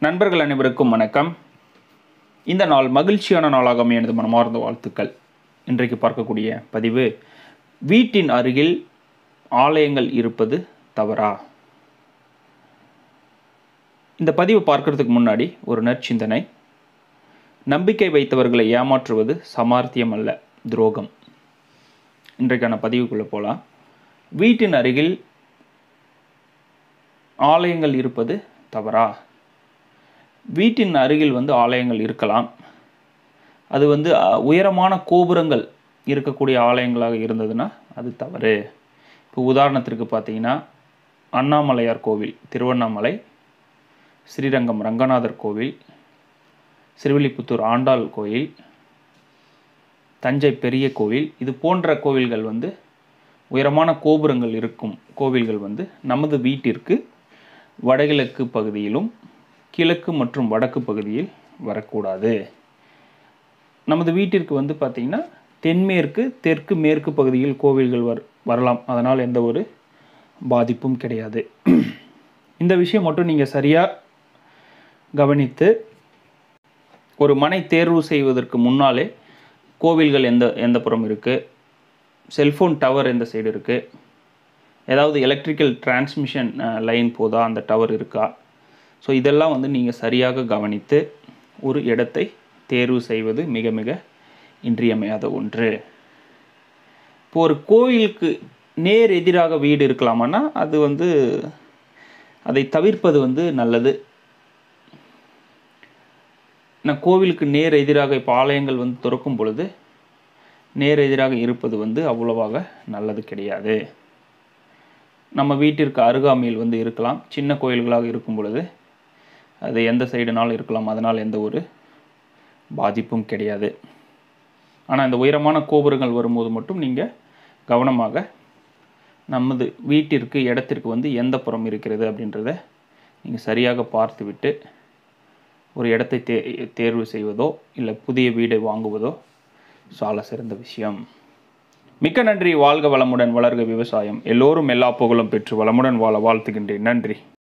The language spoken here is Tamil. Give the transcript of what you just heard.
நண்பர்கள் அனைவருக்கும் வணக்கம் இந்த நாள் மகிழ்ச்சியான நாளாக அமைய எனது மனமார்ந்த வாழ்த்துக்கள் இன்றைக்கு பார்க்கக்கூடிய பதிவு வீட்டின் அருகில் ஆலயங்கள் இருப்பது தவறா இந்த பதிவு பார்க்கறதுக்கு முன்னாடி ஒரு நற்சிந்தனை நம்பிக்கை வைத்தவர்களை ஏமாற்றுவது சமார்த்தியம் அல்ல துரோகம் இன்றைக்கான பதிவுக்குள்ளே போகலாம் வீட்டின் அருகில் ஆலயங்கள் இருப்பது தவறா வீட்டின் அருகில் வந்து ஆலயங்கள் இருக்கலாம் அது வந்து அ, உயரமான கோபுரங்கள் இருக்கக்கூடிய ஆலயங்களாக இருந்ததுன்னா அது தவறு இப்போ உதாரணத்திற்கு பார்த்தீங்கன்னா அண்ணாமலையார் கோவில் திருவண்ணாமலை ஸ்ரீரங்கம் ரங்கநாதர் கோவில் சிறுவில்லிபுத்தூர் ஆண்டாள் கோயில் தஞ்சை பெரிய கோவில் இது போன்ற கோவில்கள் வந்து உயரமான கோபுரங்கள் இருக்கும் கோவில்கள் வந்து நமது வீட்டிற்கு வடகிழக்கு பகுதியிலும் கிழக்கு மற்றும் வடக்கு பகுதியில் வரக்கூடாது நமது வீட்டிற்கு வந்து பார்த்திங்கன்னா தென்மேற்கு தெற்கு மேற்கு பகுதியில் கோவில்கள் வர் வரலாம் அதனால் எந்த ஒரு பாதிப்பும் கிடையாது இந்த விஷயம் மட்டும் நீங்கள் சரியாக கவனித்து ஒரு மனை தேர்வு செய்வதற்கு முன்னாலே கோவில்கள் எந்த எந்த புறம் இருக்குது செல்ஃபோன் டவர் எந்த சைடு இருக்குது ஏதாவது எலக்ட்ரிக்கல் டிரான்ஸ்மிஷன் லைன் போதா அந்த டவர் இருக்கா ஸோ இதெல்லாம் வந்து நீங்கள் சரியாக கவனித்து ஒரு இடத்தை தேர்வு செய்வது மிக மிக இன்றியமையாத ஒன்று இப்போ ஒரு கோயிலுக்கு நேர் எதிராக வீடு இருக்கலாமான்னா அது வந்து அதை தவிர்ப்பது வந்து நல்லது நான் கோவிலுக்கு நேர் எதிராக இப்போ ஆலயங்கள் வந்து திறக்கும் பொழுது நேர் எதிராக இருப்பது வந்து அவ்வளவாக நல்லது கிடையாது நம்ம வீட்டிற்கு அருகாமையில் வந்து இருக்கலாம் சின்ன கோயில்களாக இருக்கும் பொழுது அது எந்த சைடுனாலும் இருக்கலாம் அதனால் எந்த ஒரு பாதிப்பும் கிடையாது ஆனால் இந்த உயரமான கோபுரங்கள் வரும்போது மட்டும் நீங்கள் கவனமாக நமது வீட்டிற்கு இடத்திற்கு வந்து எந்த புறம் இருக்கிறது அப்படின்றத நீங்கள் சரியாக பார்த்துவிட்டு ஒரு இடத்தை தே தேர்வு செய்வதோ இல்லை புதிய வீடை வாங்குவதோ சால சிறந்த விஷயம் மிக்க நன்றி வாழ்க வளமுடன் வளர்க விவசாயம் எல்லோரும் எல்லா புகழும் பெற்று வளமுடன் வாழ வாழ்த்துகின்றேன் நன்றி